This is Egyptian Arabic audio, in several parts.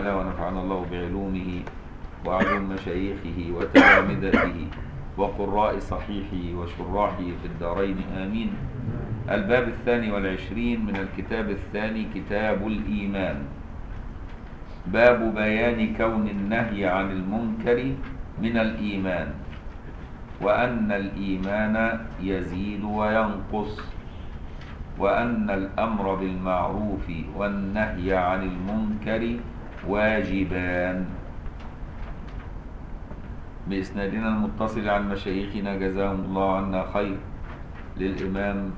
تعالى ونفعنا الله بعلومه وعلوم مشايخه وتلامذته وقراء صحيحه وشراحه في الدارين آمين الباب الثاني والعشرين من الكتاب الثاني كتاب الإيمان باب بيان كون النهي عن المنكر من الإيمان وأن الإيمان يزيد وينقص وأن الأمر بالمعروف والنهي عن المنكر واجبان بإسنادنا المتصل عن مشايخنا جزاهم الله عنا خير للإمام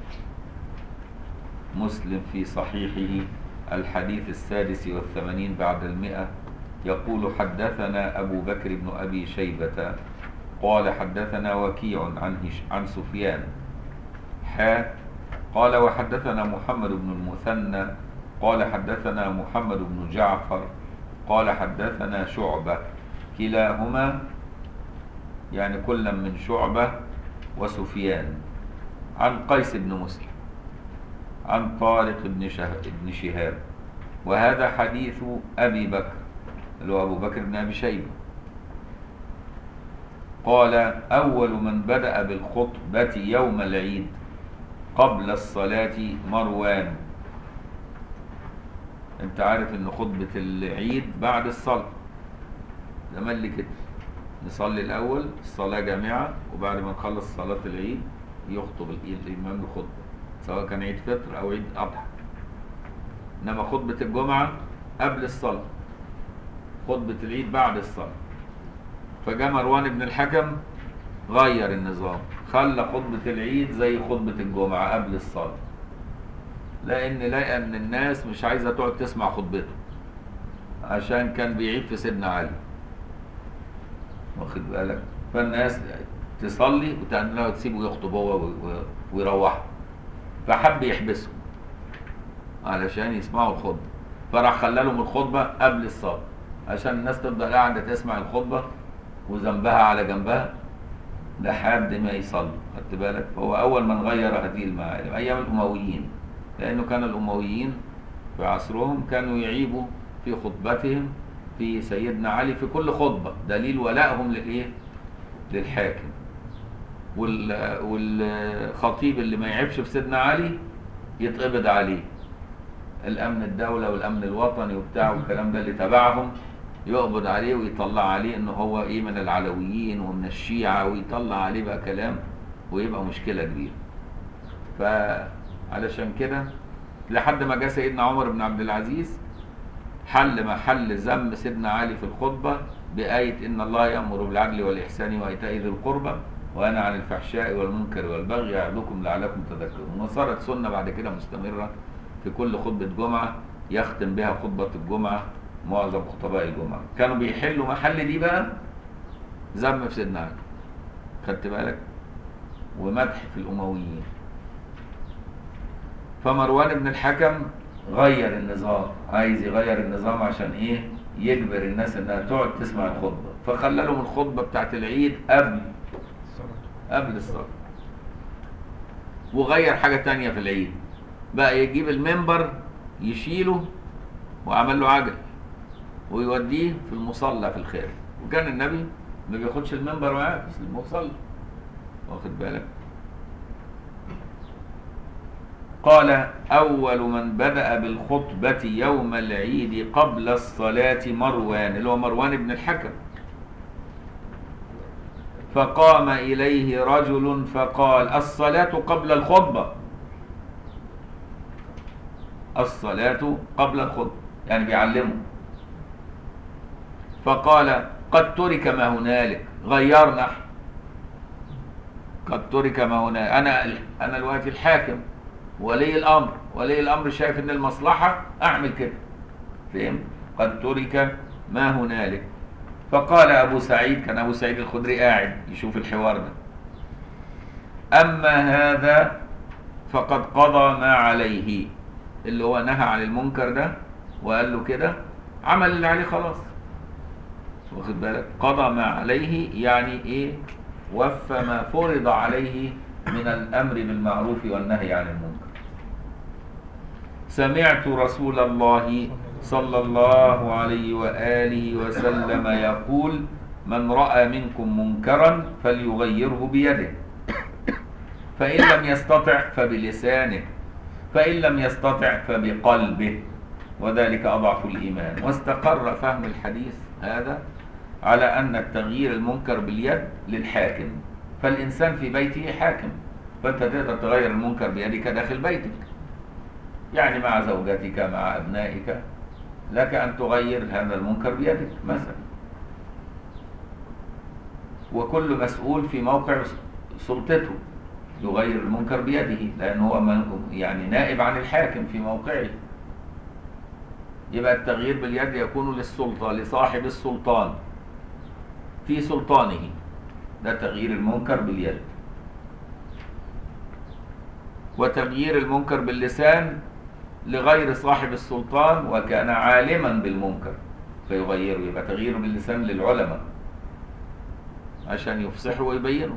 مسلم في صحيحه الحديث السادس والثمانين بعد المئة يقول حدثنا أبو بكر بن أبي شيبة قال حدثنا وكيع عن, هش عن سفيان حا قال وحدثنا محمد بن المثنى قال حدثنا محمد بن جعفر قال حدثنا شعبة كلاهما يعني كل من شعبة وسفيان عن قيس بن مسلم عن طارق بن, شه... بن شهاب وهذا حديث أبي بكر اللي هو أبو بكر بن أبي شيبة قال أول من بدأ بالخطبة يوم العيد قبل الصلاة مروان انت عارف ان خطبة العيد بعد الصلاة زمان لي كده نصلي الأول الصلاة جامعة وبعد ما نخلص صلاة العيد يخطب الإمام الخطبة سواء كان عيد فطر أو عيد أضحى إنما خطبة الجمعة قبل الصلاة خطبة العيد بعد الصلاة فجاء مروان بن الحكم غير النظام خلى خطبة العيد زي خطبة الجمعة قبل الصلاة لأن لقى إن الناس مش عايزة تقعد تسمع خطبته عشان كان بيعيد في سيدنا علي واخد بالك فالناس تصلي وتعملها وتسيبه يخطب هو ويروح فحب يحبسهم علشان يسمعوا الخطبة فراح خلى لهم الخطبة قبل الصلاة عشان الناس تفضل قاعدة تسمع الخطبة وذنبها على جنبها لحد ما يصلوا خدت بالك فهو أول من غير هذه المعالم أيام الأمويين لأنه كان الأمويين في عصرهم كانوا يعيبوا في خطبتهم في سيدنا علي في كل خطبة دليل ولائهم للإيه؟ للحاكم وال... والخطيب اللي ما يعيبش في سيدنا علي يتقبض عليه الأمن الدولة والأمن الوطني وبتاع والكلام ده اللي تبعهم يقبض عليه ويطلع عليه إن هو إيه من العلويين ومن الشيعة ويطلع عليه بقى كلام ويبقى مشكلة كبيرة فعلشان كده لحد ما جاء سيدنا عمر بن عبد العزيز حل محل ذم سيدنا علي في الخطبة بآية إن الله يأمر بالعدل والإحسان وإيتاء ذي القربى وأنا عن الفحشاء والمنكر والبغي يعظكم لعلكم تذكرون وصارت سنة بعد كده مستمرة في كل خطبة جمعة يختم بها خطبة الجمعة معظم خطباء الجمعة كانوا بيحلوا محل دي بقى ذم في سيدنا علي خدت بالك ومدح في الأمويين فمروان بن الحكم غير النظام عايز يغير النظام عشان ايه يجبر الناس انها تقعد تسمع الخطبه فخلى لهم الخطبه بتاعت العيد قبل قبل الصلاه وغير حاجه تانية في العيد بقى يجيب المنبر يشيله وعمل له عجل ويوديه في المصلى في الخارج وكان النبي ما بياخدش المنبر معاه في المصلى واخد بالك قال أول من بدأ بالخطبة يوم العيد قبل الصلاة مروان اللي هو مروان بن الحكم فقام إليه رجل فقال الصلاة قبل الخطبة الصلاة قبل الخطبة يعني بيعلمه فقال قد ترك ما هنالك غيرنا قد ترك ما هنالك أنا أنا الوقت الحاكم ولي الامر ولي الامر شايف ان المصلحه اعمل كده فهم قد ترك ما هنالك فقال ابو سعيد كان ابو سعيد الخدري قاعد يشوف الحوار ده اما هذا فقد قضى ما عليه اللي هو نهى عن المنكر ده وقال له كده عمل اللي عليه خلاص واخد بالك قضى ما عليه يعني ايه وفى ما فرض عليه من الامر بالمعروف والنهي عن المنكر سمعت رسول الله صلى الله عليه وآله وسلم يقول من رأى منكم منكرا فليغيره بيده فإن لم يستطع فبلسانه فإن لم يستطع فبقلبه وذلك أضعف الإيمان واستقر فهم الحديث هذا على أن التغيير المنكر باليد للحاكم فالإنسان في بيته حاكم فأنت تقدر تغير المنكر بيدك داخل بيتك يعني مع زوجتك مع أبنائك لك أن تغير هذا المنكر بيدك مثلا وكل مسؤول في موقع سلطته يغير المنكر بيده لأنه هو من- يعني نائب عن الحاكم في موقعه يبقى التغيير باليد يكون للسلطة لصاحب السلطان في سلطانه ده تغيير المنكر باليد وتغيير المنكر باللسان لغير صاحب السلطان وكان عالما بالمنكر فيغيره يبقى تغييره باللسان للعلماء عشان يفصحوا ويبينوا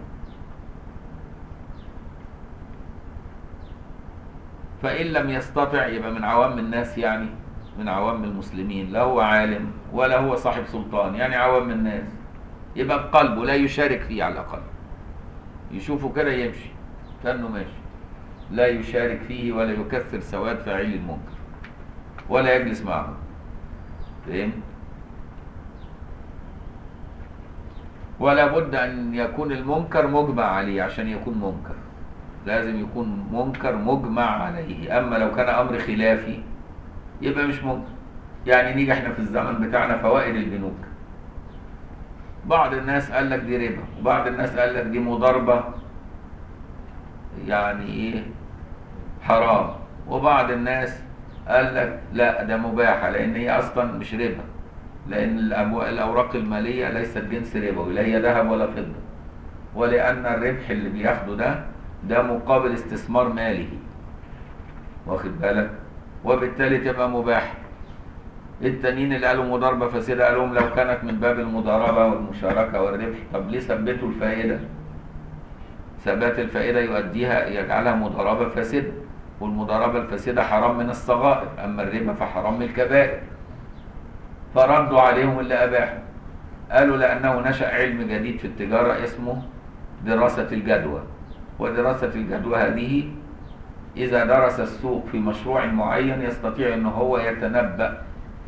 فإن لم يستطع يبقى من عوام الناس يعني من عوام المسلمين لا هو عالم ولا هو صاحب سلطان يعني عوام الناس يبقى بقلبه لا يشارك فيه على الأقل يشوفه كده يمشي كأنه ماشي لا يشارك فيه ولا يكثر سواد فاعل المنكر ولا يجلس معه فهمت ولا بد أن يكون المنكر مجمع عليه عشان يكون منكر لازم يكون منكر مجمع عليه أما لو كان أمر خلافي يبقى مش منكر يعني نيجي احنا في الزمن بتاعنا فوائد البنوك بعض الناس قال لك دي ربا وبعض الناس قال لك دي مضاربة يعني ايه حرام وبعض الناس قال لك لا ده مباحة لأن هي أصلا مش ربا لأن الأمو- الأوراق المالية ليست جنس ربوي لا هي ذهب ولا فضة ولأن الربح اللي بياخده ده ده مقابل استثمار مالي واخد بالك وبالتالي تبقى مباح التانيين اللي قالوا مضاربة فاسدة قالوا لهم لو كانت من باب المضاربة والمشاركة والربح طب ليه ثبتوا الفائدة ثبات الفائدة يؤديها يجعلها مضاربة فاسدة والمضاربة الفاسدة حرام من الصغائر أما الربا فحرام من الكبائر فردوا عليهم اللي أباحوا قالوا لأنه نشأ علم جديد في التجارة اسمه دراسة الجدوى ودراسة الجدوى هذه إذا درس السوق في مشروع معين يستطيع أنه هو يتنبأ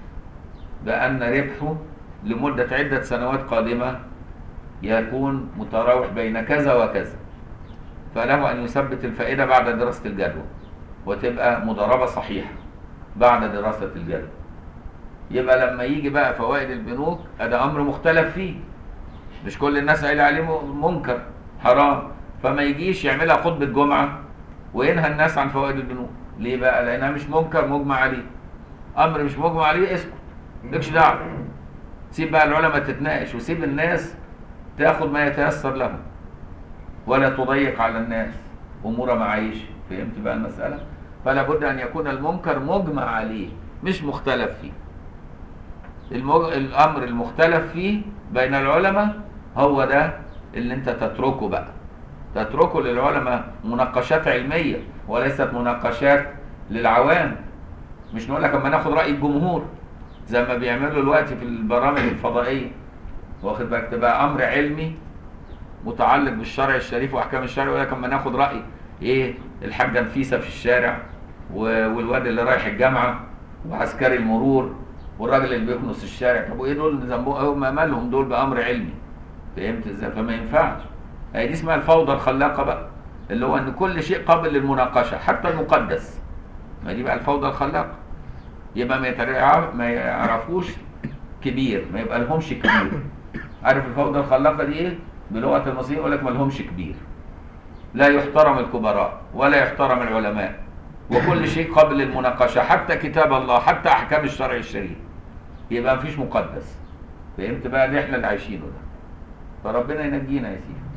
بأن ربحه لمدة عدة سنوات قادمة يكون متراوح بين كذا وكذا فله أن يثبت الفائدة بعد دراسة الجدوى وتبقى مضاربة صحيحة بعد دراسة الجدوى يبقى لما يجي بقى فوائد البنوك هذا أمر مختلف فيه مش كل الناس قايله عليه منكر حرام فما يجيش يعملها خطبة جمعة وينهى الناس عن فوائد البنوك ليه بقى لأنها مش منكر مجمع عليه أمر مش مجمع عليه اسكت مالكش دعوة سيب بقى العلماء تتناقش وسيب الناس تاخد ما يتيسر لهم ولا تضيق على الناس امور معايش فهمت بقى المساله فلا بد ان يكون المنكر مجمع عليه مش مختلف فيه المج... الامر المختلف فيه بين العلماء هو ده اللي انت تتركه بقى تتركه للعلماء مناقشات علميه وليست مناقشات للعوام مش نقول لك اما ناخد راي الجمهور زي ما بيعملوا دلوقتي في البرامج الفضائيه واخد بالك تبقى امر علمي متعلق بالشرع الشريف واحكام الشرع يقول لك اما ناخد راي ايه الحاجه نفيسه في الشارع و- والواد اللي رايح الجامعه وعسكري المرور والراجل اللي بيكنس الشارع طب وايه دول ذنبهم ما مالهم دول بامر علمي فهمت ازاي فما ينفعش هي دي اسمها الفوضى الخلاقه بقى اللي هو ان كل شيء قابل للمناقشه حتى المقدس ما دي بقى الفوضى الخلاقه يبقى ما يترع- ما يعرفوش كبير ما يبقى لهمش كبير عارف الفوضى الخلاقه دي ايه بلغه المصريين يقول لك ما لهمش كبير لا يحترم الكبراء ولا يحترم العلماء وكل شيء قابل للمناقشه حتى كتاب الله حتى احكام الشرع الشريف يبقى مفيش مقدس فهمت بقى ده احنا اللي عايشينه ده فربنا ينجينا يا سيدي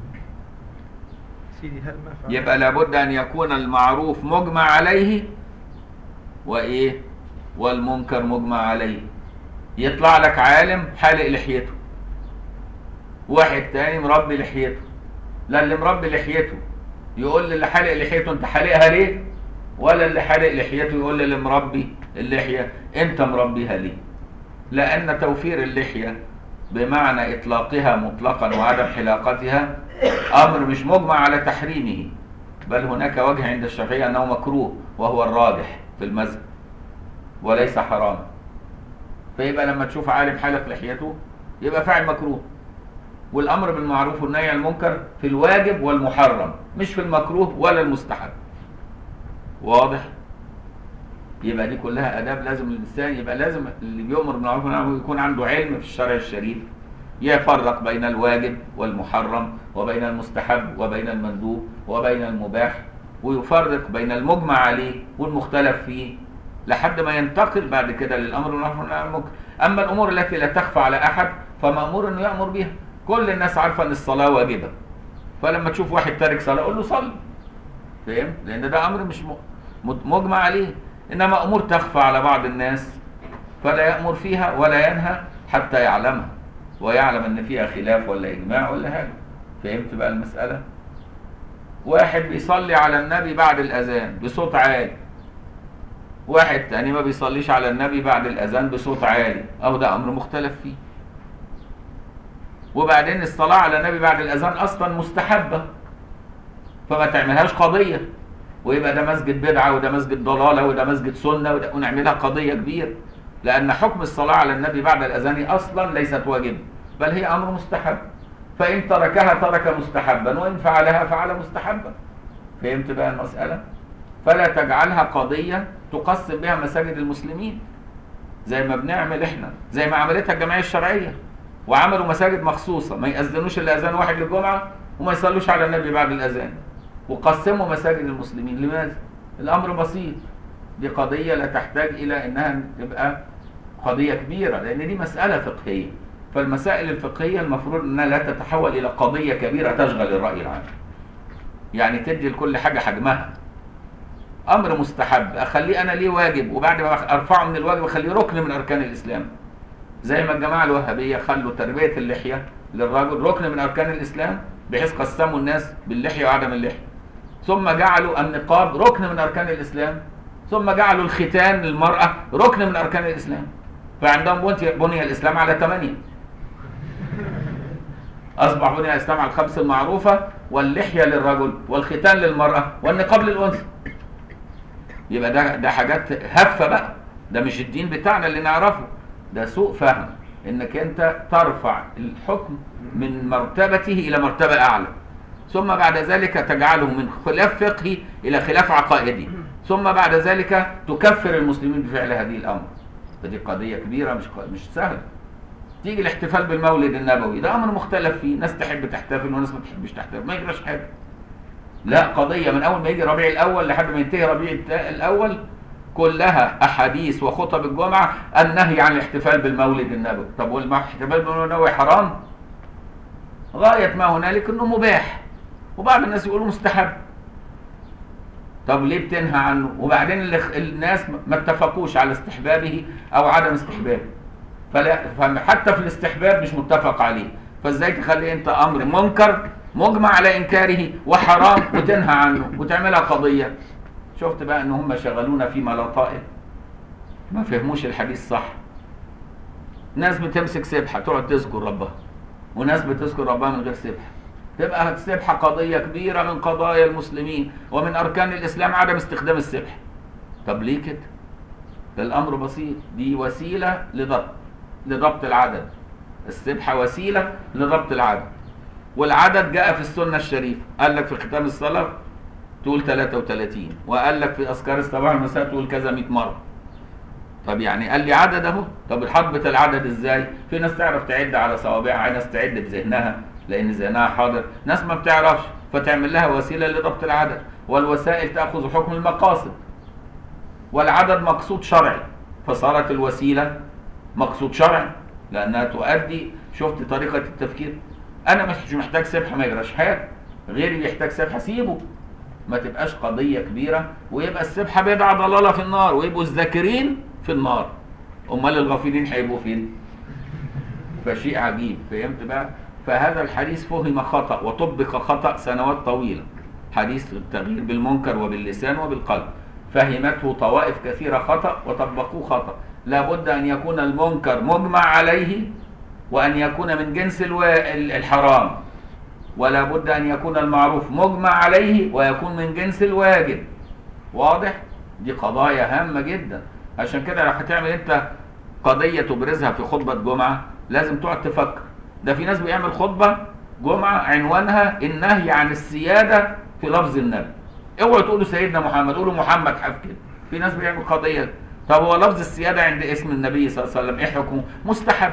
سيدي هل ما فعل يبقى لابد ان يكون المعروف مجمع عليه وايه والمنكر مجمع عليه يطلع لك عالم حالق لحيته واحد تاني مربي لحيته لا اللي مربي لحيته يقول للي حالق لحيته انت حالقها ليه ولا اللي حالق لحيته يقول للي مربي اللحية انت مربيها ليه لان توفير اللحية بمعنى اطلاقها مطلقا وعدم حلاقتها امر مش مجمع على تحريمه بل هناك وجه عند الشافعية انه مكروه وهو الراجح في المذهب وليس حراما فيبقى لما تشوف عالم حلق لحيته يبقى فاعل مكروه والامر بالمعروف والنهي عن المنكر في الواجب والمحرم مش في المكروه ولا المستحب واضح يبقى دي كلها اداب لازم الانسان يبقى لازم اللي بيؤمر بالمعروف والنهي عن المنكر يكون عنده علم في الشرع الشريف يفرق بين الواجب والمحرم وبين المستحب وبين المندوب وبين المباح ويفرق بين المجمع عليه والمختلف فيه لحد ما ينتقل بعد كده للامر بالمعروف والنهي عن المنكر اما الامور التي لا تخفى على احد فمامور انه يامر بها كل الناس عارفه ان الصلاه واجبه فلما تشوف واحد تارك صلاه قول له صلي فاهم لان ده امر مش م- مجمع عليه انما امور تخفى على بعض الناس فلا يامر فيها ولا ينهى حتى يعلمها ويعلم ان فيها خلاف ولا اجماع ولا حاجه فهمت بقى المساله واحد بيصلي على النبي بعد الاذان بصوت عالي واحد تاني ما بيصليش على النبي بعد الاذان بصوت عالي او ده امر مختلف فيه وبعدين الصلاة على النبي بعد الأذان أصلا مستحبة فما تعملهاش قضية ويبقى ده مسجد بدعة وده مسجد ضلالة وده مسجد سنة وده ونعملها قضية كبيرة لأن حكم الصلاة على النبي بعد الأذان أصلا ليست واجبة بل هي أمر مستحب فإن تركها ترك مستحبا وإن فعلها فعل مستحبا فهمت بقى المسألة فلا تجعلها قضية تقسم بها مساجد المسلمين زي ما بنعمل احنا زي ما عملتها الجمعية الشرعية وعملوا مساجد مخصوصة ما يأذنوش إلا أذان واحد للجمعة وما يصلوش على النبي بعد الأذان وقسموا مساجد المسلمين لماذا؟ الأمر بسيط دي قضية لا تحتاج إلى إنها تبقى قضية كبيرة لأن دي مسألة فقهية فالمسائل الفقهية المفروض إنها لا تتحول إلى قضية كبيرة تشغل الرأي العام يعني تدي لكل حاجة حجمها أمر مستحب أخليه أنا ليه واجب وبعد ما أرفعه من الواجب أخليه ركن من أركان الإسلام زي ما الجماعة الوهابية خلوا تربية اللحية للرجل ركن من أركان الإسلام بحيث قسموا الناس باللحية وعدم اللحية ثم جعلوا النقاب ركن من أركان الإسلام ثم جعلوا الختان للمرأة ركن من أركان الإسلام فعندهم بني, بني الإسلام على ثمانية أصبح بني الإسلام على الخمس المعروفة واللحية للرجل والختان للمرأة والنقاب للأنثى يبقى ده ده حاجات هفة بقى ده مش الدين بتاعنا اللي نعرفه ده سوء فهم انك انت ترفع الحكم من مرتبته الى مرتبه اعلى ثم بعد ذلك تجعله من خلاف فقهي الى خلاف عقائدي ثم بعد ذلك تكفر المسلمين بفعل هذه الامر فدي قضيه كبيره مش مش سهله تيجي الاحتفال بالمولد النبوي ده امر مختلف فيه ناس تحب تحتفل وناس ما تحبش تحتفل ما يجراش حاجه لا قضيه من اول ما يجي ربيع الاول لحد ما ينتهي ربيع الاول كلها احاديث وخطب الجمعه النهي عن الاحتفال بالمولد النبوي طب والاحتفال بالمولد النبوي حرام غايه ما هنالك انه مباح وبعض الناس يقولوا مستحب طب ليه بتنهى عنه وبعدين اللي الناس ما اتفقوش على استحبابه او عدم استحبابه فلا حتى في الاستحباب مش متفق عليه فازاي تخلي انت امر منكر مجمع على انكاره وحرام وتنهى عنه وتعملها قضيه شفت بقى ان هم شغلونا فيما لا طائل ما فهموش الحديث صح ناس بتمسك سبحه تقعد تذكر ربها وناس بتذكر ربها من غير سبحه تبقى السبحه قضيه كبيره من قضايا المسلمين ومن اركان الاسلام عدم استخدام السبحه طب ليه كده الامر بسيط دي وسيله لضبط لضبط العدد السبحه وسيله لضبط العدد والعدد جاء في السنه الشريفه قال لك في ختام الصلاه تقول 33 وقال لك في اذكار الصباح والمساء تقول كذا 100 مره طب يعني قال لي عدد اهو طب حضبة العدد ازاي في ناس تعرف تعد على صوابعها ناس تعد بذهنها لان ذهنها حاضر ناس ما بتعرفش فتعمل لها وسيله لضبط العدد والوسائل تاخذ حكم المقاصد والعدد مقصود شرعي فصارت الوسيله مقصود شرعي لانها تؤدي شفت طريقه التفكير انا مش محتاج سبحه ما يجراش حاجه غيري بيحتاج سبحه سيبه ما تبقاش قضية كبيرة ويبقى السبحة بدعة ضلالة في النار ويبقوا الذاكرين في النار أمال الغافلين هيبقوا فين؟ فشيء عجيب فهمت بقى؟ فهذا الحديث فهم خطأ وطبق خطأ سنوات طويلة حديث التغيير بالمنكر وباللسان وبالقلب فهمته طوائف كثيرة خطأ وطبقوه خطأ لابد أن يكون المنكر مجمع عليه وأن يكون من جنس الوا- الحرام ولا بد أن يكون المعروف مجمع عليه ويكون من جنس الواجب واضح دي قضايا هامة جدا عشان كده لو هتعمل انت قضية تبرزها في خطبة جمعة لازم تقعد تفكر ده في ناس بيعمل خطبة جمعة عنوانها النهي عن السيادة في لفظ النبي اوعوا تقولوا سيدنا محمد قولوا محمد حف كده في ناس بيعمل قضية طب هو لفظ السيادة عند اسم النبي صلى الله عليه وسلم ايه حكمه مستحب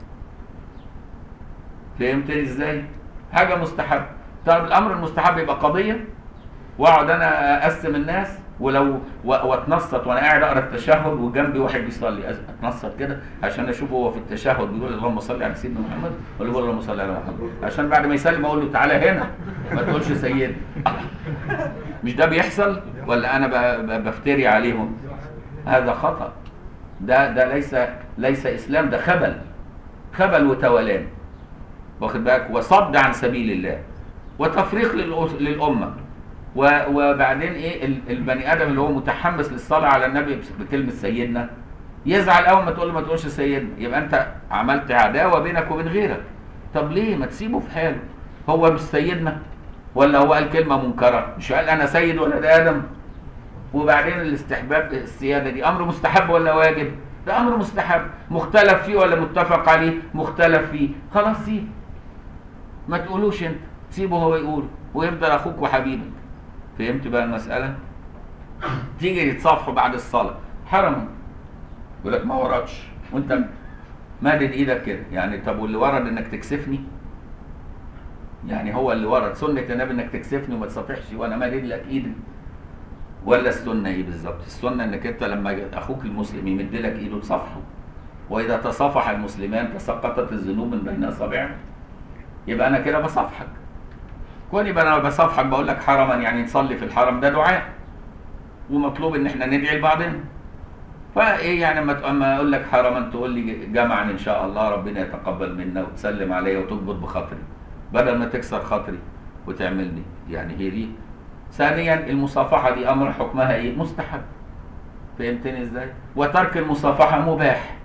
فهمتني ازاي حاجة مستحب طب الامر المستحب يبقى قضية واقعد انا اقسم الناس ولو و- واتنصت وانا قاعد اقرا التشهد وجنبي واحد بيصلي أز- اتنصت كده عشان اشوف هو في التشهد بيقول اللهم صل على سيدنا محمد ولا بيقول اللهم صل على محمد عشان بعد ما يسلم اقول له تعالى هنا ما تقولش سيدنا مش ده بيحصل ولا انا ب- ب- بفتري عليهم هذا خطا ده ده ليس ليس اسلام ده خبل خبل وتولان واخد بالك وصد عن سبيل الله وتفريق للأس- للامه و- وبعدين ايه ال- البني ادم اللي هو متحمس للصلاه على النبي بس- بكلمه سيدنا يزعل اول ما تقول له ما تقولش سيدنا يبقى انت عملت عداوه بينك وبين غيرك طب ليه ما تسيبه في حاله هو مش سيدنا ولا هو قال كلمه منكره مش قال انا سيد ولد ادم وبعدين الاستحباب السياده دي امر مستحب ولا واجب ده امر مستحب مختلف فيه ولا متفق عليه مختلف فيه خلاص سيب ما تقولوش انت سيبه هو يقول ويفضل اخوك وحبيبك فهمت بقى المساله تيجي تتصافحوا بعد الصلاه حرم يقول لك ما وردش وانت مادد ايدك كده يعني طب واللي ورد انك تكسفني يعني هو اللي ورد سنه النبي انك تكسفني وما تصافحش وانا مادد لك ايدي ولا السنه ايه بالظبط السنه انك انت لما اخوك المسلم يمد لك ايده تصافحه واذا تصافح المسلمان تسقطت الذنوب من بين اصابعهم يبقى انا كده بصافحك كون يبقى انا بصافحك بقول لك حرما يعني نصلي في الحرم ده دعاء ومطلوب ان احنا ندعي لبعضنا فايه يعني اما اما اقول لك حرما تقول لي جمعا ان شاء الله ربنا يتقبل منا وتسلم عليا وتكبر بخاطري بدل ما تكسر خاطري وتعملني يعني هي دي ثانيا المصافحه دي امر حكمها ايه مستحب فهمتني ازاي وترك المصافحه مباح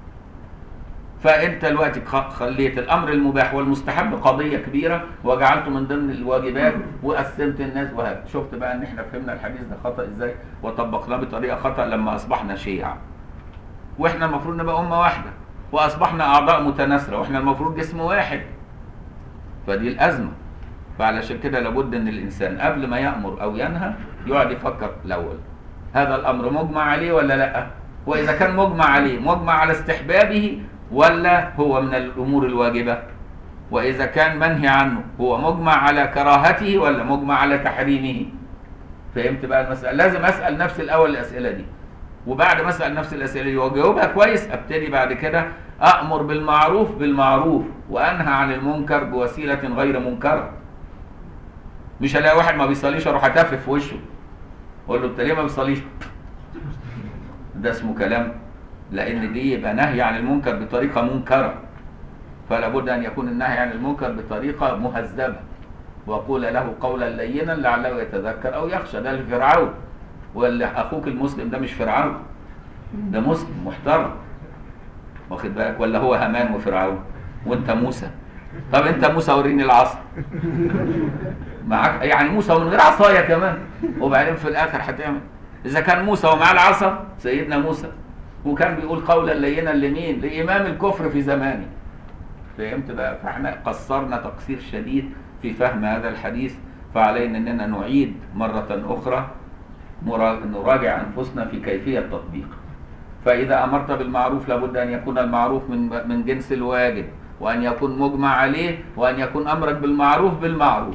فانت دلوقتي خ- خليت الامر المباح والمستحب قضيه كبيره وجعلته من ضمن الواجبات وقسمت الناس وهذا شفت بقى ان احنا فهمنا الحديث ده خطا ازاي وطبقناه بطريقه خطا لما اصبحنا شيعا واحنا المفروض نبقى امه واحده واصبحنا اعضاء متناثره واحنا المفروض جسم واحد فدي الازمه فعلشان كده لابد ان الانسان قبل ما يامر او ينهى يقعد يفكر الاول هذا الامر مجمع عليه ولا لا واذا كان مجمع عليه مجمع على استحبابه ولا هو من الامور الواجبه واذا كان منهي عنه هو مجمع على كراهته ولا مجمع على تحريمه فهمت بقى المساله لازم اسال نفسي الاول الاسئله دي وبعد ما اسال نفس الاسئله دي واجاوبها كويس ابتدي بعد كده امر بالمعروف بالمعروف وانهى عن المنكر بوسيله غير منكره مش هلاقي واحد ما بيصليش اروح اتفف في وشه اقول له انت ليه ما بتصليش ده اسمه كلام لان دي يبقى نهي عن المنكر بطريقه منكره فلا بد ان يكون النهي عن المنكر بطريقه مهذبه وقول له قولا لينا لعله يتذكر او يخشى ده فرعون ولا اخوك المسلم ده مش فرعون ده مسلم محترم واخد بالك ولا هو هامان وفرعون وانت موسى طب انت موسى وريني العصا معاك يعني موسى من غير عصايه كمان وبعدين في الاخر هتعمل اذا كان موسى ومعاه العصا سيدنا موسى وكان بيقول قولا لينا لمين لامام الكفر في زمانه فهمت بقى فاحنا قصرنا تقصير شديد في فهم هذا الحديث فعلينا اننا نعيد مره اخرى مرا- نراجع انفسنا في كيفيه تطبيق فاذا امرت بالمعروف لابد ان يكون المعروف من من جنس الواجب وان يكون مجمع عليه وان يكون امرك بالمعروف بالمعروف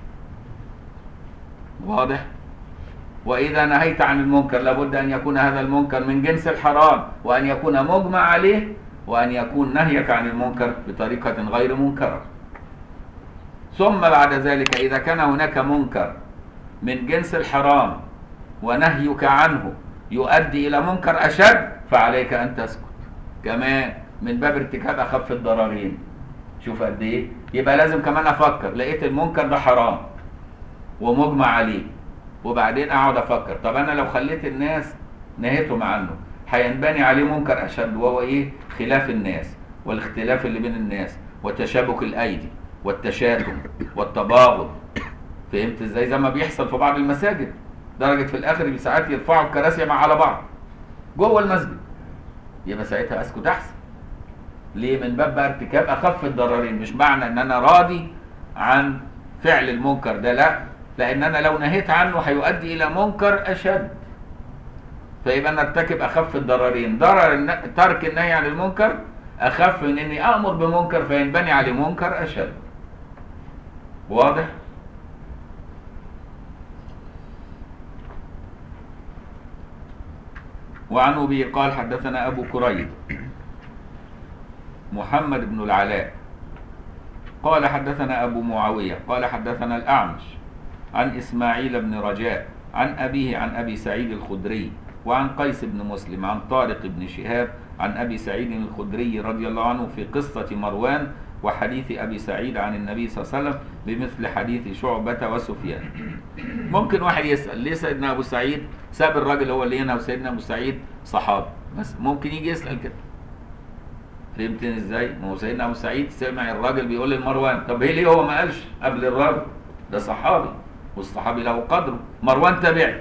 واضح واذا نهيت عن المنكر لابد ان يكون هذا المنكر من جنس الحرام وان يكون مجمع عليه وان يكون نهيك عن المنكر بطريقه غير منكره ثم بعد ذلك اذا كان هناك منكر من جنس الحرام ونهيك عنه يؤدي الى منكر اشد فعليك ان تسكت كمان من باب ارتكاب اخف الضررين شوف قد ايه يبقى لازم كمان افكر لقيت المنكر ده حرام ومجمع عليه وبعدين اقعد افكر طب انا لو خليت الناس نهيتهم عنه هينبني عليه منكر اشد وهو ايه خلاف الناس والاختلاف اللي بين الناس وتشابك الايدي والتشاتم والتباغض فهمت ازاي زي ما بيحصل في بعض المساجد درجه في الاخر ساعات يرفعوا الكراسي مع على بعض جوه المسجد يبقى ساعتها اسكت احسن ليه من باب بقى ارتكاب اخف الضررين مش معنى ان انا راضي عن فعل المنكر ده لا لان انا لو نهيت عنه هيؤدي الى منكر اشد فيبقى انا ارتكب اخف الضررين ضرر الن... ترك النهي عن المنكر اخف من اني امر بمنكر فينبني عليه منكر اشد واضح وعن ابي قال حدثنا ابو كريب محمد بن العلاء قال حدثنا ابو معاويه قال حدثنا الاعمش عن اسماعيل بن رجاء عن ابيه عن ابي سعيد الخدري وعن قيس بن مسلم عن طارق بن شهاب عن ابي سعيد الخدري رضي الله عنه في قصه مروان وحديث ابي سعيد عن النبي صلى الله عليه وسلم بمثل حديث شعبه وسفيان. ممكن واحد يسال ليه سيدنا ابو سعيد ساب الراجل هو اللي هنا وسيدنا ابو سعيد صحابي بس ممكن يجي يسال كده. فهمتني ازاي؟ ما هو سيدنا ابو سعيد سمع الراجل بيقول لمروان طب ايه ليه هو ما قالش قبل الراجل؟ ده صحابي والصحابي له قدره، مروان تابعي.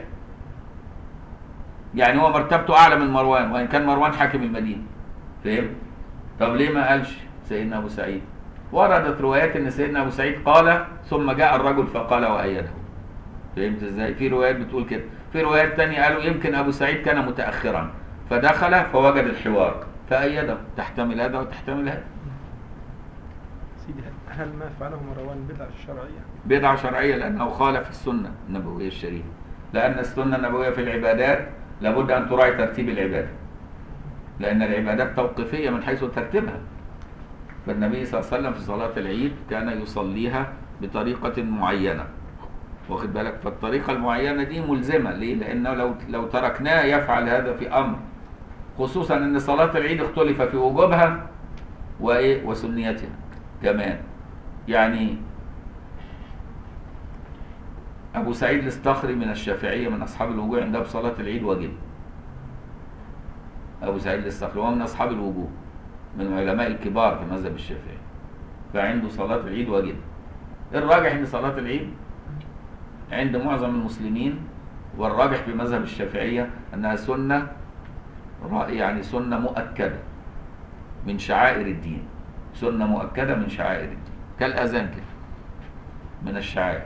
يعني هو مرتبته اعلى من مروان وان كان مروان حاكم المدينه. فهمت؟ طب ليه ما قالش سيدنا ابو سعيد؟ وردت روايات ان سيدنا ابو سعيد قال ثم جاء الرجل فقال وايده. فهمت ازاي؟ في روايات بتقول كده، في روايات تانية قالوا يمكن ابو سعيد كان متاخرا فدخل فوجد الحوار فأيده تحتمل هذا وتحتمل هذا سيدي هل ما فعله مروان بدعة شرعية؟ بدعة شرعية لأنه خالف السنة النبوية الشريفة لأن السنة النبوية في العبادات لابد أن تراعي ترتيب العبادة لأن العبادات توقيفية من حيث ترتيبها فالنبي صلى الله عليه وسلم في صلاة العيد كان يصليها بطريقة معينة واخد بالك فالطريقة المعينة دي ملزمة ليه؟ لأنه لو لو تركناه يفعل هذا في أمر خصوصا ان صلاة العيد اختلف في وجوبها وايه وسنيتها كمان يعني ابو سعيد الاستخري من الشافعية من اصحاب الوجوه عنده بصلاة العيد واجب ابو سعيد الاستخري هو من اصحاب الوجوه من العلماء الكبار في مذهب الشافعي فعنده صلاة العيد واجب الراجح ان صلاة العيد عند معظم المسلمين والراجح في مذهب الشافعية انها سنة يعني سنة مؤكدة من شعائر الدين سنة مؤكدة من شعائر الدين كالأذان كده من الشعائر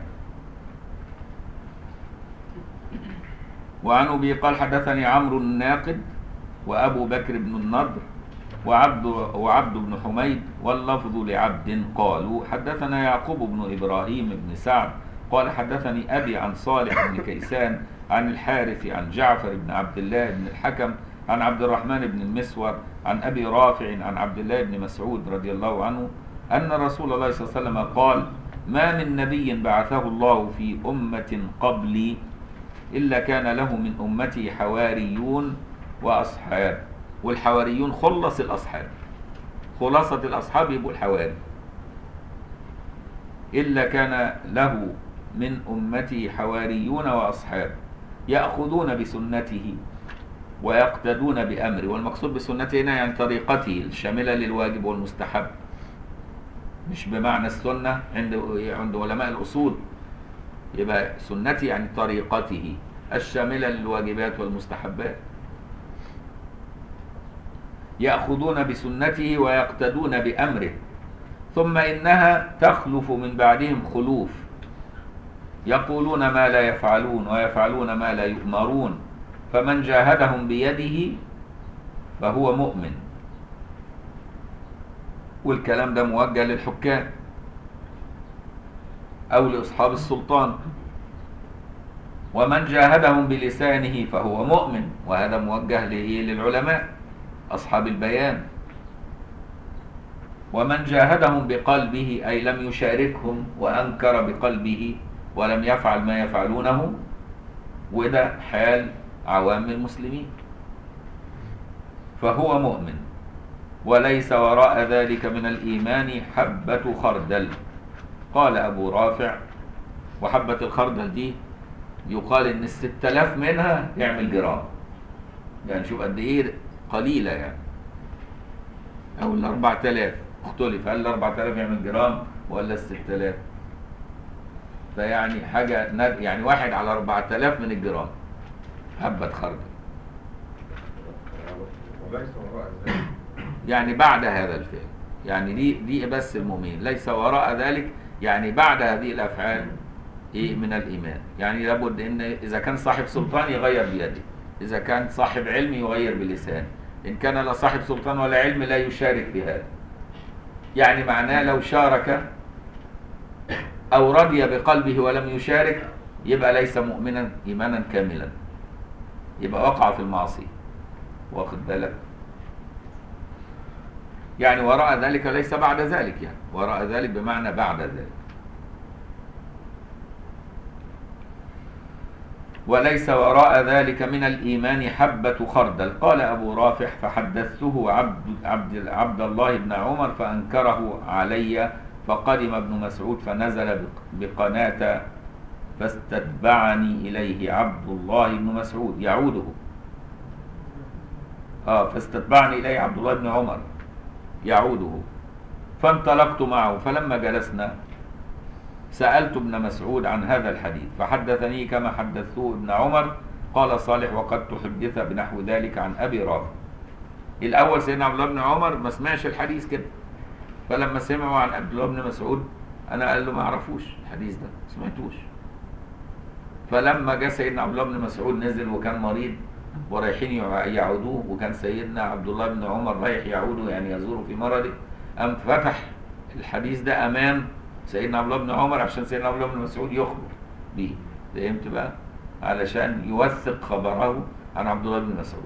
وعن أبي قال حدثني عمرو الناقد وأبو بكر بن النضر وعبد وعبد بن حميد واللفظ لعبد قالوا حدثنا يعقوب بن إبراهيم بن سعد قال حدثني أبي عن صالح بن كيسان عن الحارث عن جعفر بن عبد الله بن الحكم عن عبد الرحمن بن المسور عن ابي رافع عن عبد الله بن مسعود رضي الله عنه ان رسول الله صلى الله عليه وسلم قال ما من نبي بعثه الله في امه قبلي الا كان له من امتي حواريون واصحاب والحواريون خلص الاصحاب خلاصه الاصحاب يبقوا الحواري الا كان له من امتي حواريون واصحاب ياخذون بسنته ويقتدون بأمره والمقصود بسنته هنا يعني طريقته الشاملة للواجب والمستحب مش بمعنى السنة عند عند علماء الأصول يبقى سنتي يعني طريقته الشاملة للواجبات والمستحبات يأخذون بسنته ويقتدون بأمره ثم إنها تخلف من بعدهم خلوف يقولون ما لا يفعلون ويفعلون ما لا يؤمرون فمن جاهدهم بيده فهو مؤمن والكلام ده موجه للحكام او لاصحاب السلطان ومن جاهدهم بلسانه فهو مؤمن وهذا موجه للعلماء اصحاب البيان ومن جاهدهم بقلبه اي لم يشاركهم وانكر بقلبه ولم يفعل ما يفعلونه وده حال عوام المسلمين فهو مؤمن وليس وراء ذلك من الإيمان حبة خردل قال أبو رافع وحبة الخردل دي يقال ان الست آلاف منها يعمل جرام يعني شوف قد ايه قليلة يعني او الاربعة آلاف اختلف هل الاربعة آلاف يعمل جرام ولا الست آلاف فيعني حاجة ند- يعني واحد على اربعة آلاف من الجرام حبة خردل وليس وراء ذلك يعني بعد هذا الفعل يعني دي دي بس المؤمنين ليس وراء ذلك يعني بعد هذه الافعال ايه من الايمان يعني لابد ان اذا كان صاحب سلطان يغير بيده اذا كان صاحب علم يغير بلسانه ان كان لا صاحب سلطان ولا علم لا يشارك في هذا يعني معناه لو شارك او رضي بقلبه ولم يشارك يبقى ليس مؤمنا ايمانا كاملا يبقى وقع في المعصيه واخد بالك يعني وراء ذلك ليس بعد ذلك يعني وراء ذلك بمعنى بعد ذلك وليس وراء ذلك من الإيمان حبة خردل قال أبو رافع فحدثته عبد, عبد, عبد الله بن عمر فأنكره علي فقدم ابن مسعود فنزل بق- بقناة فاستتبعني إليه عبد الله بن مسعود يعوده آه فاستتبعني إليه عبد الله بن عمر يعوده فانطلقت معه فلما جلسنا سألت ابن مسعود عن هذا الحديث فحدثني كما حدثته ابن عمر قال صالح وقد تحدث بنحو ذلك عن أبي رافع الأول سيدنا عبد الله بن عمر ما سمعش الحديث كده فلما سمعوا عن عبد الله بن مسعود أنا قال له ما أعرفوش الحديث ده ما سمعتوش فلما جاء سيدنا عبد الله بن مسعود نزل وكان مريض ورايحين يع- يعودوه وكان سيدنا عبد الله بن عمر رايح يعوده يعني يزوره في مرضه قام فتح الحديث ده امام سيدنا عبد الله بن عمر عشان سيدنا عبد الله بن مسعود يخبر به فهمت بقى علشان يوثق خبره عن عبد الله بن مسعود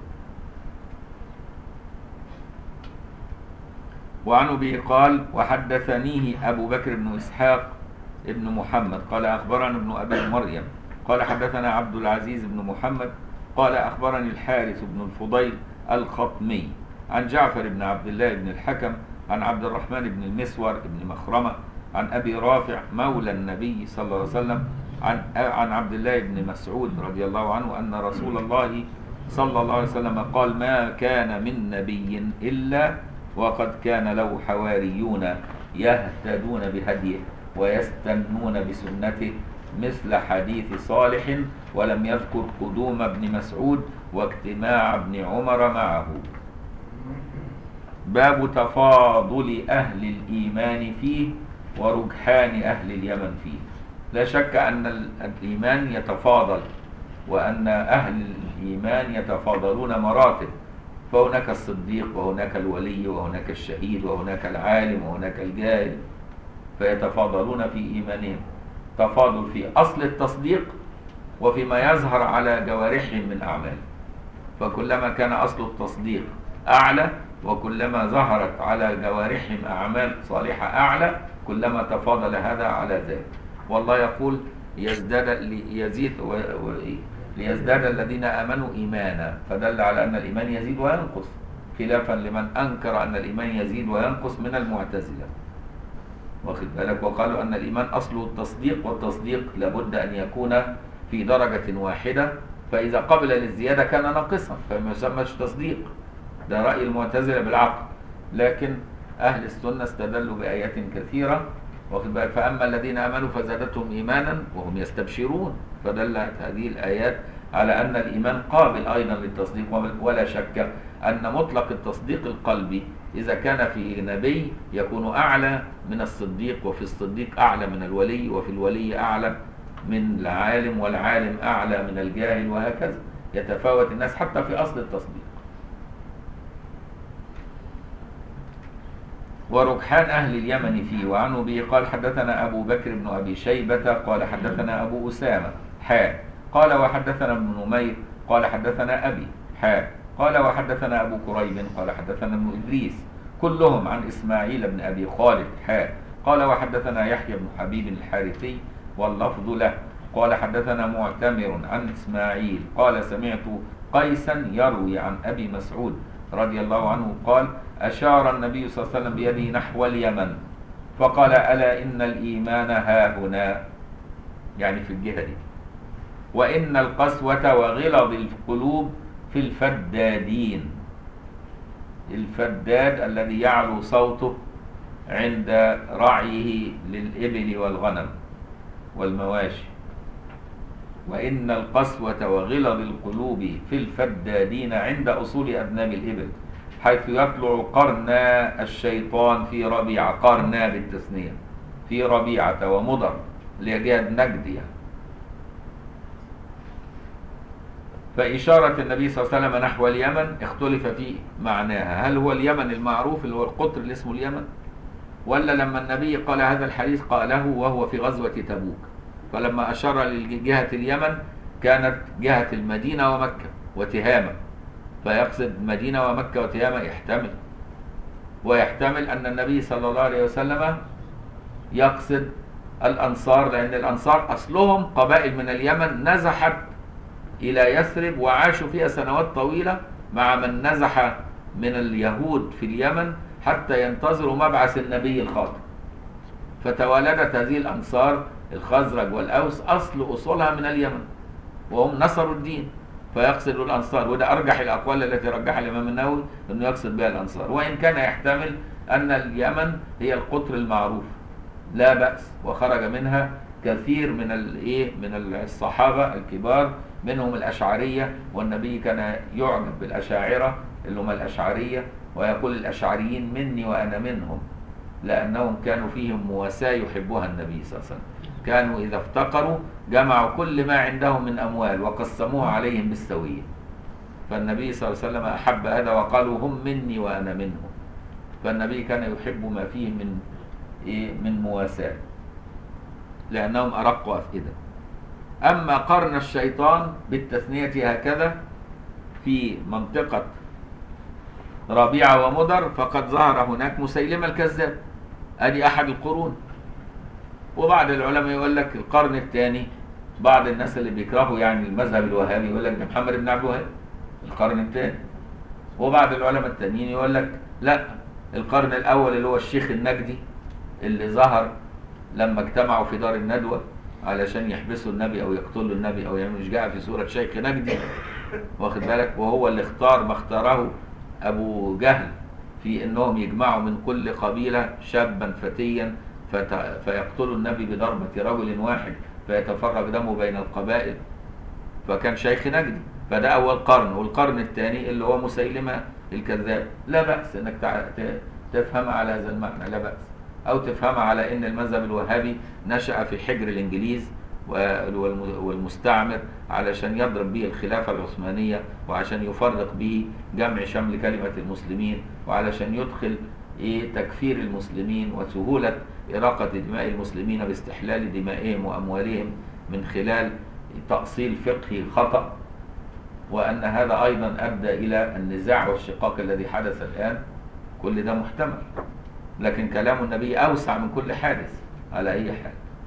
وعن ابي قال وحدثنيه ابو بكر بن اسحاق ابن محمد قال اخبرنا ابن ابي مريم قال حدثنا عبد العزيز بن محمد قال اخبرني الحارث بن الفضيل الخطمي عن جعفر بن عبد الله بن الحكم عن عبد الرحمن بن المسور بن مخرمه عن ابي رافع مولى النبي صلى الله عليه وسلم عن عن عبد الله بن مسعود رضي الله عنه ان رسول الله صلى الله عليه وسلم قال ما كان من نبي الا وقد كان له حواريون يهتدون بهديه ويستنون بسنته مثل حديث صالح ولم يذكر قدوم ابن مسعود واجتماع ابن عمر معه باب تفاضل أهل الإيمان فيه ورجحان أهل اليمن فيه لا شك أن ال- الإيمان يتفاضل وأن أهل الإيمان يتفاضلون مراتب فهناك الصديق وهناك الولي وهناك الشهيد وهناك العالم وهناك الجاهل فيتفاضلون في إيمانهم تفاضل في أصل التصديق وفيما يظهر على جوارحهم من أعمال فكلما كان أصل التصديق أعلى وكلما ظهرت على جوارحهم أعمال صالحة أعلى كلما تفاضل هذا على ذاك والله يقول يزداد ليزيد و... و... ليزداد الذين آمنوا إيمانا فدل على أن الإيمان يزيد وينقص خلافا لمن أنكر أن الإيمان يزيد وينقص من المعتزلة واخد بالك وقالوا أن الإيمان أصله التصديق والتصديق لابد أن يكون في درجة واحدة فإذا قبل للزيادة كان ناقصا فما يسمىش تصديق ده رأي المعتزلة بالعقل لكن أهل السنة استدلوا بآيات كثيرة واخد بالك فأما الذين آمنوا فزادتهم إيمانا وهم يستبشرون فدلت هذه الآيات على أن الإيمان قابل أيضا للتصديق ولا شك أن مطلق التصديق القلبي إذا كان في نبي يكون أعلى من الصديق وفي الصديق أعلى من الولي وفي الولي أعلى من العالم والعالم أعلى من الجاهل وهكذا يتفاوت الناس حتى في أصل التصديق وركحان أهل اليمن فيه وعنه به قال حدثنا أبو بكر بن أبي شيبة قال حدثنا أبو أسامة حاء قال وحدثنا ابن نمير قال حدثنا أبي حاء قال وحدثنا أبو كريب قال حدثنا ابن إدريس كلهم عن إسماعيل بن أبي خالد حاء قال وحدثنا يحيى بن حبيب الحارثي واللفظ له قال حدثنا معتمر عن إسماعيل قال سمعت قيسا يروي عن أبي مسعود رضي الله عنه قال أشار النبي صلى الله عليه وسلم بيده نحو اليمن فقال ألا إن الإيمان ها هنا يعني في الجهة دي وإن القسوة وغلظ القلوب في الفدادين الفداد الذي يعلو صوته عند رعيه للإبل والغنم والمواشي وإن القسوة وغلظ القلوب في الفدادين عند أصول أذناب الإبل حيث يطلع قرنا الشيطان في ربيعة قرنا بالتثنية في ربيعة ومضر اللي هي جهة نجد يعني فإشارة النبي صلى الله عليه وسلم نحو اليمن اختلف في معناها هل هو اليمن المعروف اللي هو القطر اللي اسمه اليمن ولا لما النبي قال هذا الحديث قاله وهو في غزوة تبوك فلما أشار لجهة اليمن كانت جهة المدينة ومكة وتهامة فيقصد مدينة ومكة وتهامة يحتمل ويحتمل أن النبي صلى الله عليه وسلم يقصد الأنصار لأن الأنصار أصلهم قبائل من اليمن نزحت إلى يثرب وعاشوا فيها سنوات طويلة مع من نزح من اليهود في اليمن حتى ينتظروا مبعث النبي الخاطئ فتوالدت هذه الأنصار الخزرج والأوس أصل أصولها من اليمن وهم نصروا الدين فيقصد الأنصار وده أرجح الأقوال التي رجحها الإمام النووي أنه يقصد بها الأنصار وإن كان يحتمل أن اليمن هي القطر المعروف لا بأس وخرج منها كثير من الايه من الصحابه الكبار منهم الاشعريه والنبي كان يعجب بالاشاعره اللي هم الاشعريه ويقول الاشعريين مني وانا منهم لانهم كانوا فيهم مواساه يحبها النبي صلى الله عليه وسلم كانوا اذا افتقروا جمعوا كل ما عندهم من اموال وقسموها عليهم بالسويه فالنبي صلى الله عليه وسلم احب هذا وقالوا هم مني وانا منهم فالنبي كان يحب ما فيه من إيه من مواساة لأنهم أرق أفئدة أما قرن الشيطان بالتثنية هكذا في منطقة ربيعة ومضر فقد ظهر هناك مسيلمة الكذاب أدي أحد القرون وبعض العلماء يقول لك القرن الثاني بعض الناس اللي بيكرهوا يعني المذهب الوهابي يقول لك ده محمد بن عبد الوهاب القرن الثاني وبعض العلماء التانيين يقول لك لا القرن الأول اللي هو الشيخ النجدي اللي ظهر لما اجتمعوا في دار الندوة علشان يحبسوا النبي او يقتلوا النبي او يعني مش جاء في سورة شيخ نجدي واخد بالك وهو اللي اختار ما اختاره ابو جهل في انهم يجمعوا من كل قبيلة شابا فتيا فت... فيقتلوا النبي بضربة رجل واحد فيتفرق دمه بين القبائل فكان شيخ نجدي فده اول قرن والقرن الثاني اللي هو مسيلمة الكذاب لا بأس انك تع... تفهم على هذا المعنى لا بأس أو تفهم على أن المذهب الوهابي نشأ في حجر الإنجليز والمستعمر علشان يضرب به الخلافة العثمانية وعشان يفرق به جمع شمل كلمة المسلمين وعلشان يدخل إيه تكفير المسلمين وسهولة إراقة دماء المسلمين باستحلال دمائهم وأموالهم من خلال تأصيل فقهي خطأ وأن هذا أيضا أدى إلى النزاع والشقاق الذي حدث الآن كل ده محتمل لكن كلام النبي أوسع من كل حادث على أي حال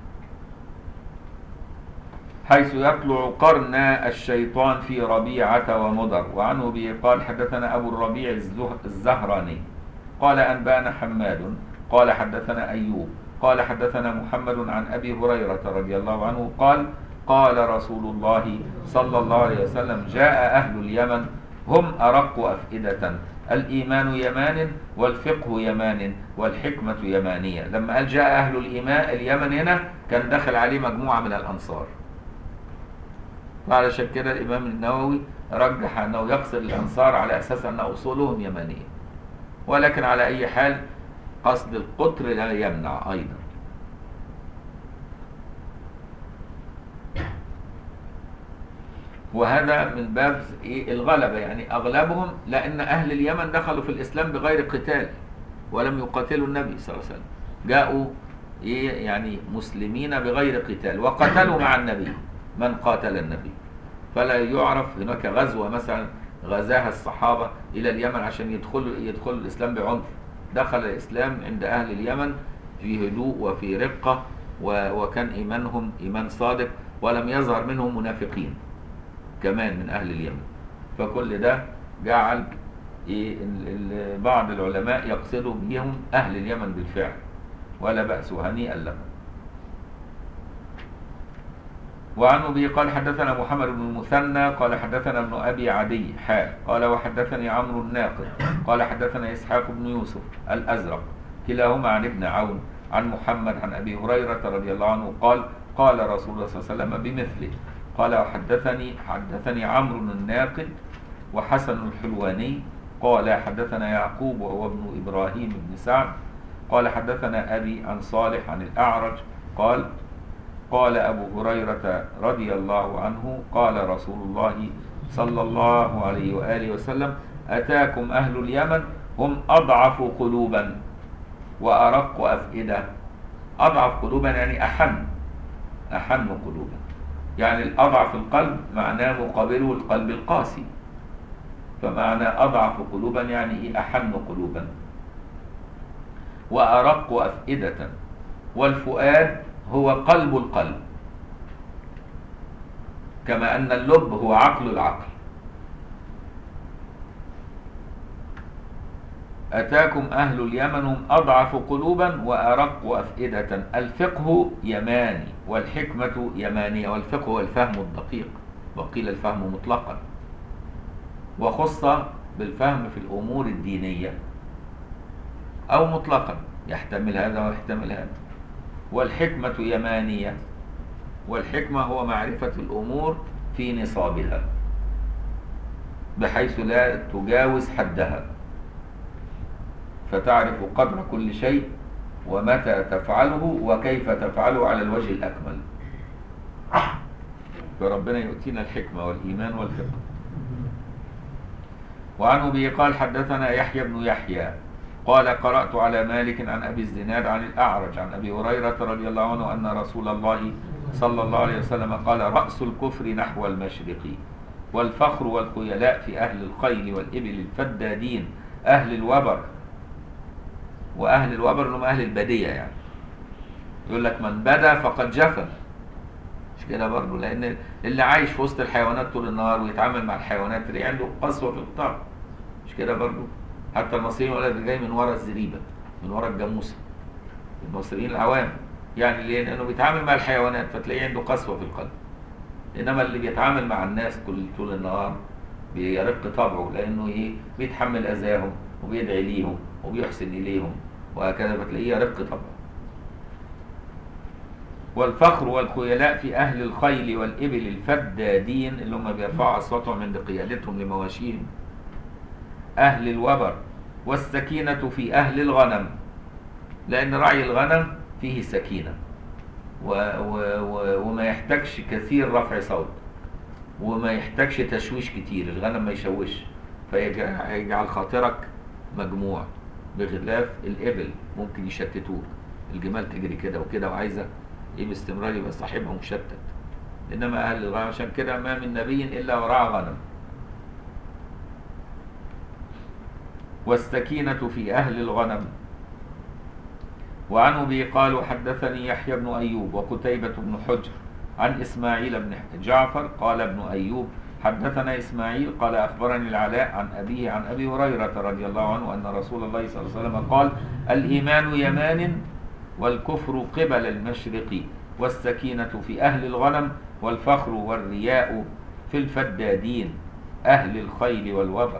حيث يطلع قرن الشيطان في ربيعة ومضر وعنه به قال حدثنا أبو الربيع الزهراني قال أنبانا حماد قال حدثنا أيوب قال حدثنا محمد عن أبي هريرة رضي الله عنه قال قال رسول الله صلى الله عليه وسلم جاء أهل اليمن هم أرق أفئدة الإيمان يمان والفقه يمان والحكمة يمانية لما قال جاء أهل الإيمان اليمن هنا كان دخل عليه مجموعة من الأنصار وعلشان كده الإمام النووي رجح أنه يقصد الأنصار على أساس أن أصولهم يمانية ولكن على أي حال قصد القطر لا يمنع أيضا وهذا من باب إيه الغلبة يعني أغلبهم لأن أهل اليمن دخلوا في الإسلام بغير قتال ولم يقاتلوا النبي صلى الله عليه وسلم جاءوا إيه يعني مسلمين بغير قتال وقتلوا مع النبي من قاتل النبي فلا يعرف هناك غزوة مثلا غزاها الصحابة إلى اليمن عشان يدخلوا يدخلوا الإسلام بعنف دخل الإسلام عند أهل اليمن في هدوء وفي رقة وكان إيمانهم إيمان صادق ولم يظهر منهم منافقين كمان من أهل اليمن فكل ده جعل إيه بعض العلماء يقصدوا بهم أهل اليمن بالفعل ولا بأس هنيئا لهم وعن أبي قال حدثنا محمد بن المثنى قال حدثنا ابن أبي عدي حاء قال وحدثني عمرو الناقد قال حدثنا إسحاق بن يوسف الأزرق كلاهما عن ابن عون عن محمد عن أبي هريرة رضي الله عنه قال قال رسول الله صلى الله عليه وسلم بمثله قال وحدثني حدثني عمرو الناقد وحسن الحلواني قال حدثنا يعقوب وهو ابن إبراهيم بن سعد قال حدثنا أبي عن صالح عن الأعرج قال قال أبو هريرة رضي الله عنه قال رسول الله صلى الله عليه وآله وسلم أتاكم أهل اليمن هم أضعف قلوبا وأرق أفئدة أضعف قلوبا يعني أحن أحن قلوبا يعني الأضعف القلب معناه مقابله القلب القاسي فمعنى أضعف قلوبا يعني إيه أحن قلوبا وأرق أفئدة والفؤاد هو قلب القلب كما أن اللب هو عقل العقل أتاكم أهل اليمن هم أضعف قلوبا وأرق أفئدة الفقه يماني والحكمة يمانية والفقه هو الفهم الدقيق وقيل الفهم مطلقا وخص بالفهم في الأمور الدينية أو مطلقا يحتمل هذا ويحتمل هذا والحكمة يمانية والحكمة هو معرفة الأمور في نصابها بحيث لا تجاوز حدها فتعرف قدر كل شيء ومتى تفعله وكيف تفعله على الوجه الأكمل فربنا يؤتينا الحكمة والإيمان والفقه وعن أبي قال حدثنا يحيى بن يحيى قال قرأت على مالك عن أبي الزناد عن الأعرج عن أبي هريرة رضي الله عنه أن رسول الله صلى الله عليه وسلم قال رأس الكفر نحو المشرق والفخر والخيلاء في أهل الخيل والإبل الفدادين أهل الوبر وأهل الوبر هم أهل البدية يعني يقول لك من بدا فقد جفا مش كده برضه لأن اللي عايش في وسط الحيوانات طول النهار ويتعامل مع الحيوانات اللي عنده قسوة في الطبع مش كده برضه حتى المصريين يقول لك ده جاي من ورا الزريبة من ورا الجاموسة المصريين العوام يعني ليه؟ لأنه بيتعامل مع الحيوانات فتلاقيه عنده قسوة في القلب إنما اللي بيتعامل مع الناس كل طول النهار بيرق طبعه لأنه إيه بيتحمل أذاهم وبيدعي ليهم وبيحسن إليهم وهكذا بتلاقيه يرق طبعه والفخر والخيلاء في أهل الخيل والإبل الفدادين اللي هم بيرفعوا أصواتهم عند قيادتهم لمواشيهم أهل الوبر والسكينة في أهل الغنم لأن رعي الغنم فيه سكينة و و و وما يحتاجش كثير رفع صوت وما يحتاجش تشويش كتير الغنم ما يشوش فيجعل خاطرك مجموع بخلاف الإبل ممكن يشتتوك الجمال تجري كده وكده وعايزة ايه باستمرار يبقى صاحبها مشتت انما اهل الغنم عشان كده ما من نبي الا ورعى غنم والسكينة في أهل الغنم وعن أبي قالوا حدثني يحيى بن أيوب وقتيبة بن حجر عن إسماعيل بن جعفر قال ابن أيوب حدثنا إسماعيل قال أخبرني العلاء عن أبيه عن أبي هريرة رضي الله عنه أن رسول الله صلى الله عليه وسلم قال الإيمان يمان والكفر قبل المشرق والسكينة في أهل الغنم والفخر والرياء في الفدادين أهل الخيل والوبر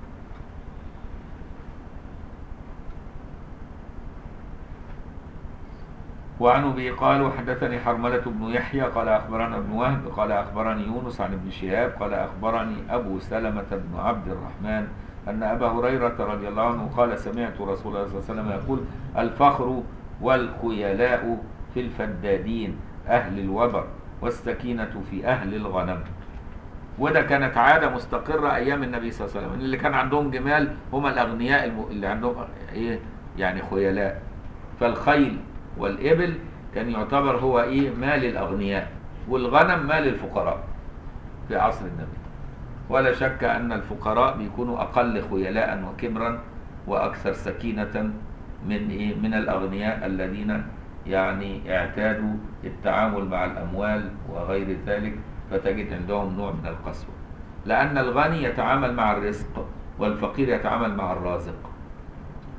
وعن ابي قال وحدثني حرملة بن يحيى قال اخبرنا ابن وهب قال اخبرني يونس عن ابن شهاب قال اخبرني ابو سلمة بن عبد الرحمن ان ابا هريرة رضي الله عنه قال سمعت رسول الله صلى الله عليه وسلم يقول الفخر والخيلاء في الفدادين اهل الوبر والسكينة في اهل الغنم وده كانت عادة مستقرة ايام النبي صلى الله عليه وسلم اللي كان عندهم جمال هم الاغنياء الم... اللي عندهم ايه يعني خيلاء فالخيل والإبل كان يعتبر هو إيه مال الأغنياء والغنم مال الفقراء في عصر النبي ولا شك أن الفقراء بيكونوا أقل خيلاء وكبرا وأكثر سكينة من إيه من الأغنياء الذين يعني اعتادوا التعامل مع الأموال وغير ذلك فتجد عندهم نوع من القسوة لأن الغني يتعامل مع الرزق والفقير يتعامل مع الرازق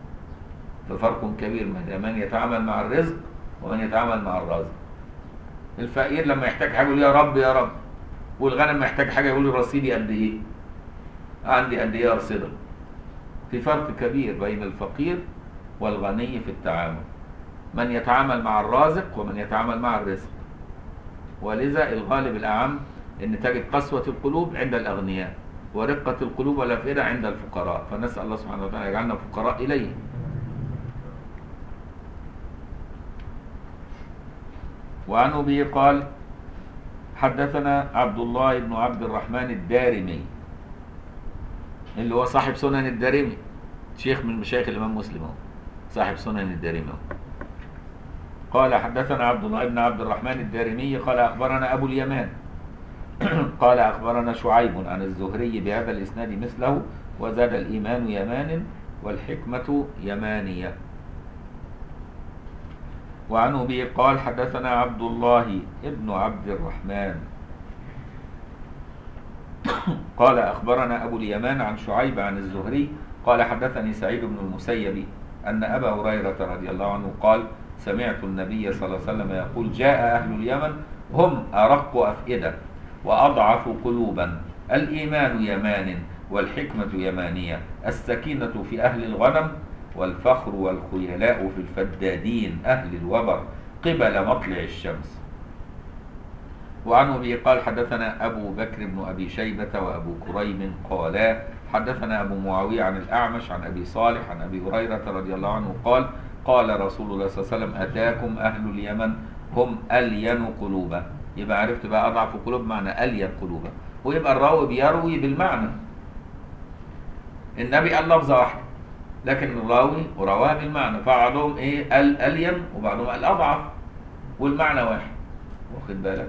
ففرق كبير من من يتعامل مع الرزق ومن يتعامل مع الرازق الفقير لما يحتاج حاجه يقول يا رب يا رب والغنم محتاج حاجه يقول لي رصيدي قد ايه عندي قد ايه ارصده في فرق كبير بين الفقير والغني في التعامل من يتعامل مع الرازق ومن يتعامل مع الرزق ولذا الغالب الأعم أن تجد قسوة القلوب عند الأغنياء ورقة القلوب والأفئدة عند الفقراء فنسأل الله سبحانه وتعالى يجعلنا فقراء إليه وعن أبي قال حدثنا عبد الله بن عبد الرحمن الدارمي اللي هو صاحب سنن الدارمي شيخ من مشايخ الإمام مسلم هو. صاحب سنن الدارمي هو. قال حدثنا عبد الله بن عبد الرحمن الدارمي قال أخبرنا أبو اليمان قال أخبرنا شعيب عن الزهري بهذا الإسناد مثله وزاد الإيمان يمان والحكمة يمانية وعن أبي قال حدثنا عبد الله ابن عبد الرحمن قال أخبرنا أبو اليمان عن شعيب عن الزهري قال حدثني سعيد بن المسيب أن أبا هريرة رضي الله عنه قال سمعت النبي صلى الله عليه وسلم يقول جاء أهل اليمن هم أرق أفئدة وأضعف قلوبا الإيمان يمان والحكمة يمانية السكينة في أهل الغنم والفخر والخيلاء في الفدادين أهل الوبر قبل مطلع الشمس وعن أبي قال حدثنا أبو بكر بن أبي شيبة وأبو كريم قالا حدثنا أبو معاوية عن الأعمش عن أبي صالح عن أبي هريرة رضي الله عنه قال قال رسول الله صلى الله عليه وسلم أتاكم أهل اليمن هم ألين قلوبا يبقى عرفت بقى أضعف قلوب معنى ألين قلوبا ويبقى الراوي بيروي بالمعنى النبي قال لفظة واحدة لكن الراوي رواه بالمعنى فبعضهم ايه ال ألين وبعضهم الأضعف والمعنى واحد واخد بالك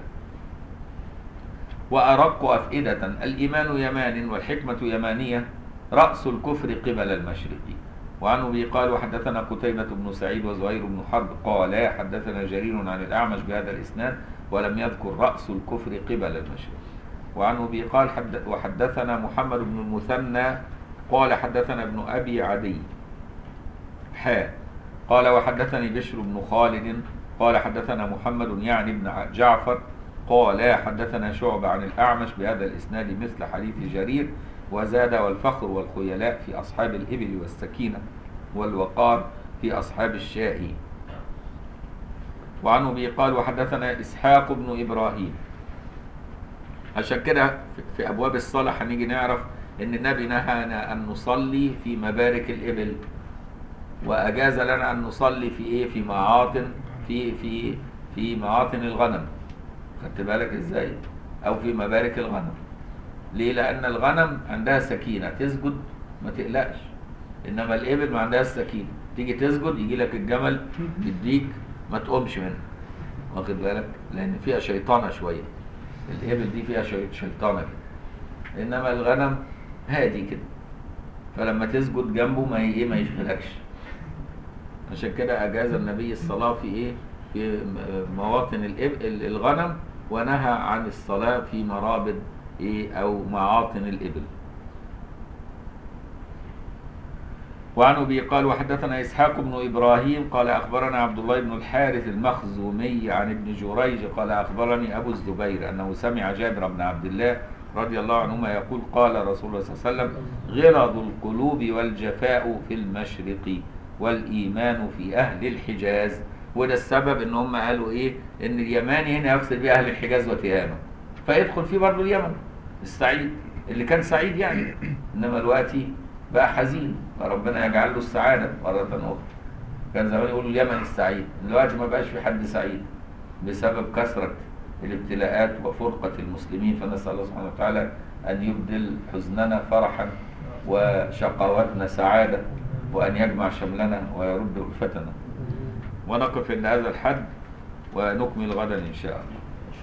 وأرق أفئدة الإيمان يمان والحكمة يمانية رأس الكفر قبل المشرق وعن أبي قال وحدثنا قتيبة بن سعيد وزهير بن حرب قالا حدثنا جرير عن الأعمش بهذا الإسناد ولم يذكر رأس الكفر قبل المشرق وعن أبي قال حد وحدثنا محمد بن المثنى قال حدثنا ابن أبي عدي حاء قال وحدثني بشر بن خالد قال حدثنا محمد يعني بن جعفر قال حدثنا شعبة عن الأعمش بهذا الإسناد مثل حديث جرير وزاد والفخر والخيلاء في أصحاب الإبل والسكينة والوقار في أصحاب الشاء وعن أبي قال وحدثنا إسحاق بن إبراهيم عشان كده في أبواب الصلاة هنيجي نعرف إن النبي نهانا أن نصلي في مبارك الإبل وأجاز لنا أن نصلي في إيه في معاطن في في في معاطن الغنم خدت بالك إزاي أو في مبارك الغنم ليه لأن الغنم عندها سكينة تسجد ما تقلقش إنما الإبل ما عندهاش سكينة تيجي تسجد يجي لك الجمل يديك ما تقومش منه واخد بالك لأن فيها شيطانة شوية الإبل دي فيها شي- شيطانة كده إنما الغنم هادي كده فلما تسجد جنبه ما ي- إيه ما يشغلكش عشان كده أجاز النبي الصلاة في إيه في م- مواطن الإب- ال- الغنم ونهى عن الصلاة في مرابض إيه أو معاطن الإبل وعن أبي قال وحدثنا إسحاق بن إبراهيم قال أخبرنا عبد الله بن الحارث المخزومي عن ابن جريج قال أخبرني أبو الزبير أنه سمع جابر بن عبد الله رضي الله عنهما يقول قال رسول الله صلى الله عليه وسلم غلظ القلوب والجفاء في المشرق والإيمان في أهل الحجاز وده السبب ان هم قالوا ايه ان اليماني هنا يقصد بيه اهل الحجاز وتهامه فيدخل فيه برضه اليمن السعيد اللي كان سعيد يعني انما دلوقتي بقى حزين فربنا يجعل له السعاده مره اخرى كان زمان يقولوا اليمن السعيد دلوقتي ما بقاش في حد سعيد بسبب كثره الابتلاءات وفرقه المسلمين فنسال الله سبحانه وتعالى ان يبدل حزننا فرحا وشقاوتنا سعاده وان يجمع شملنا ويرد الفتنا ونقف عند هذا الحد ونكمل غدا ان شاء الله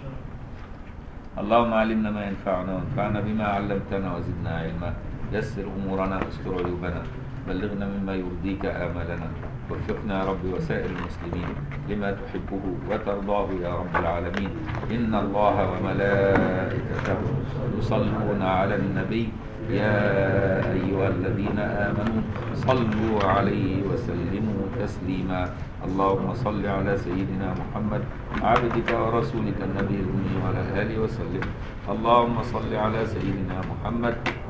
اللهم علمنا ما ينفعنا وانفعنا بما علمتنا وزدنا علما يسر امورنا واستر عيوبنا بلغنا مما يرضيك امالنا وفقنا يا رب وسائر المسلمين لما تحبه وترضاه يا رب العالمين ان الله وملائكته يصلون على النبي يا أيها الذين آمنوا صلوا عليه وسلموا تسليما اللهم صل على سيدنا محمد عبدك ورسولك النبي الأمي وعلى آله وسلم اللهم صل على سيدنا محمد